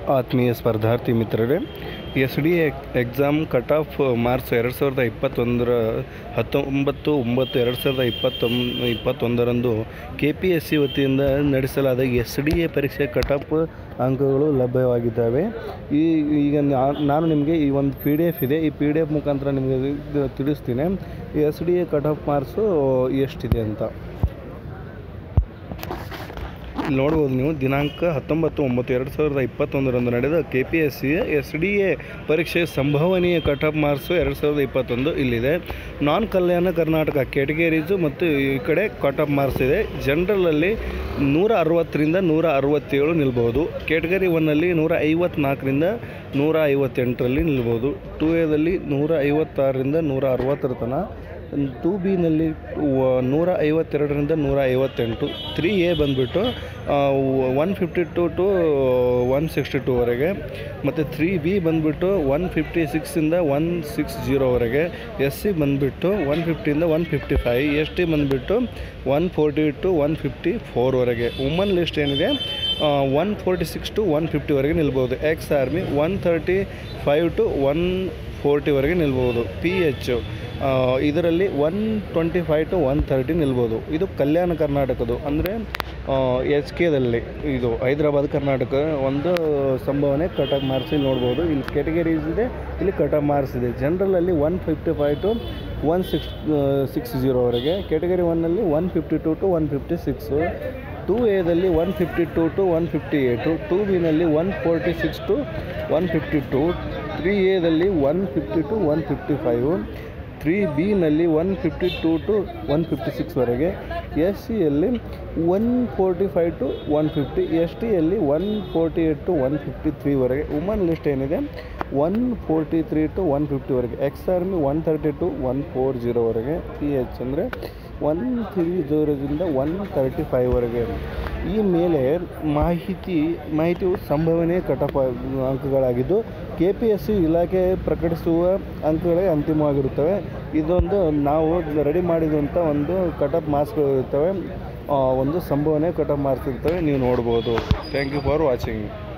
ಆತ್ಮೀಯ ಸ್ಪರ್ಧಾರ್ಥಿ ಮಿತ್ರರೇ S D exam cut off March ಎರಡು ಸಾವಿರದ ಇಪ್ಪತ್ತೊಂದರ ಹತ್ತೊಂಬತ್ತು ಒಂಬತ್ತು ಎರಡು ಸಾವಿರದ ಇಪ್ಪತ್ತೊಂದು ಇಪ್ಪತ್ತೊಂದರಂದು ಕೆ ಪಿ ಎಸ್ ಸಿ ವತಿಯಿಂದ ನಡೆಸಲಾದ ಎಸ್ ಡಿ ಎ ಪರೀಕ್ಷೆ ಕಟ್ ಆಫ್ ಅಂಕಗಳು ಲಭ್ಯವಾಗಿದ್ದಾವೆ ಈ ಈಗ ನಾ- ನಾನು ನಿಮಗೆ ಈ ಒಂದು ಪಿ ಡಿ ಎಫ್ ಇದೆ ಈ ಪಿ ಡಿ ಎಫ್ ಮುಖಾಂತರ ನಿಮಗೆ ಇದು ತಿಳಿಸ್ತೀನಿ S D A cut off marks ಎಷ್ಟಿದೆ ಅಂತ ಇಲ್ಲಿ ನೋಡ್ಬೋದು ನೀವು ದಿನಾಂಕ ಹತ್ತೊಂಬತ್ತು ಒಂಬತ್ತು ಎರಡು ಸಾವಿರದ ಇಪ್ಪತ್ತೊಂದರಂದು ನಡೆದ K P S C S D A ಪರೀಕ್ಷೆ ಸಂಭವನೀಯ ಕಟ್ ಆಫ್ ಮಾರ್ಕ್ಸು ಎರಡು ಸಾವಿರದ ಇಪ್ಪತ್ತೊಂದು ಇಲ್ಲಿದೆ ನಾನ್ ಕಲ್ಯಾಣ ಕರ್ನಾಟಕ ಕ್ಯಾಟಗರೀಸು ಮತ್ತು ಈ ಕಡೆ ಕಟ್ ಆಫ್ ಮಾರ್ಕ್ಸ್ ಇದೆ ಜನರಲಲ್ಲಿ ನೂರ ಅರವತ್ತರಿಂದ ನೂರ ಅರವತ್ತೇಳು ನಿಲ್ಬೋದು ಕ್ಯಾಟಗರಿ ಒನ್ನಲ್ಲಿ ನೂರ ಐವತ್ನಾಲ್ಕರಿಂದ ನೂರ ಐವತ್ತೆಂಟರಲ್ಲಿ ನಿಲ್ಬೋದು ಟೂ ಎದಲ್ಲಿ ನೂರ ಐವತ್ತಾರರಿಂದ ನೂರ ಅರವತ್ತರ ತನಕ ಟೂ ಬಿನಲ್ಲಿ ನೂರ ಐವತ್ತೆರಡರಿಂದ ನೂರ ಐವತ್ತೆಂಟು ತ್ರೀ ಎ ಬಂದುಬಿಟ್ಟು one fifty two to one sixty ಟೂವರೆಗೆ ಮತ್ತು ತ್ರೀ ಬಿ ಬಂದುಬಿಟ್ಟು ಒನ್ ಫಿಫ್ಟಿ ಸಿಕ್ಸಿಂದ ಒನ್ ಸಿಕ್ಸ್ ಜೀರೋವರೆಗೆ ಎಸ್ ಸಿ ಬಂದುಬಿಟ್ಟು ಒನ್ ಫಿಫ್ಟಿಯಿಂದ one fifty five S T ಬಂದುಬಿಟ್ಟು one forty two one fifty ಫೋರ್ವರೆಗೆ ವುಮನ್ ಲಿಸ್ಟ್ ಏನಿದೆ one forty six to one ಫಿಫ್ಟಿವರೆಗೆ ನಿಲ್ಬೋದು ex army one thirty five to one ಫೋರ್ಟಿವರೆಗೆ ನಿಲ್ಬೋದು ಪಿ ಎಚ್ ಇದರಲ್ಲಿ one twenty five to one thirty ನಿಲ್ಬೋದು ಇದು ಕಲ್ಯಾಣ ಕರ್ನಾಟಕದ್ದು ಅಂದರೆ ಎಚ್ ಕೆದಲ್ಲಿ ಇದು ಹೈದರಾಬಾದ್ ಕರ್ನಾಟಕ ಒಂದು ಸಂಭಾವನೆ ಕಟ್ ಆಫ್ ಮಾರ್ಕ್ಸ್ ಇಲ್ಲಿ ನೋಡ್ಬೋದು ಇಲ್ಲಿ ಕ್ಯಾಟಗರೀಸ್ ಇದೆ ಇಲ್ಲಿ ಕಟ್ ಆಫ್ ಮಾರ್ಕ್ಸ್ ಇದೆ ಜನರಲಲ್ಲಿ one fifty five to one six six ಜೀರೋವರೆಗೆ ಕ್ಯಾಟಗರಿ ಒನ್ನಲ್ಲಿ one fifty two to one fifty six two ಎದಲ್ಲಿ one fifty two to one fifty eight two ಬಿನಲ್ಲಿ one forty six to one fifty two three ಎದಲ್ಲಿ one fifty to one fifty five three ಬಿನಲ್ಲಿ one fifty two to one fifty ಸಿಕ್ಸ್ವರೆಗೆ S ಸಿಯಲ್ಲಿ one forty five to one fifty S ಟಿಯಲ್ಲಿ one forty eight to one fifty ತ್ರೀವರೆಗೆ woman list ಏನಿದೆ one forty three to one ಫಿಫ್ಟಿವರೆಗೆ ex army one thirty to one four ಜೀರೋವರೆಗೆ P H ಅಂದರೆ one three ಜೀರೋದಿಂದ one thirty ಫೈವ್ವರೆಗೆ ಈ ಮೇಲೆ ಮಾಹಿತಿ ಮಾಹಿತಿಯು ಸಂಭವನೀಯ ಕಟಫ ಅಂಕಗಳಾಗಿದ್ದು ಕೆ ಪಿ ಎಸ್ ಸಿ ಇಲಾಖೆ ಪ್ರಕಟಿಸುವ ಅಂಕಗಳೇ ಅಂತಿಮವಾಗಿರುತ್ತವೆ ಇದೊಂದು ನಾವು ರೆಡಿ ಮಾಡಿದಂಥ ಒಂದು ಕಟಪ್ ಮಾರ್ಕ್ಸ್ಗಳು ಇರ್ತವೆ ಆ, ಒಂದು ಸಂಭವನೀಯ ಕಟಪ್ ಮಾರ್ಕ್ಸ್ ಇರ್ತವೆ ನೀವು ನೋಡ್ಬೋದು ಥ್ಯಾಂಕ್ ಯು ಫಾರ್ ವಾಚಿಂಗ್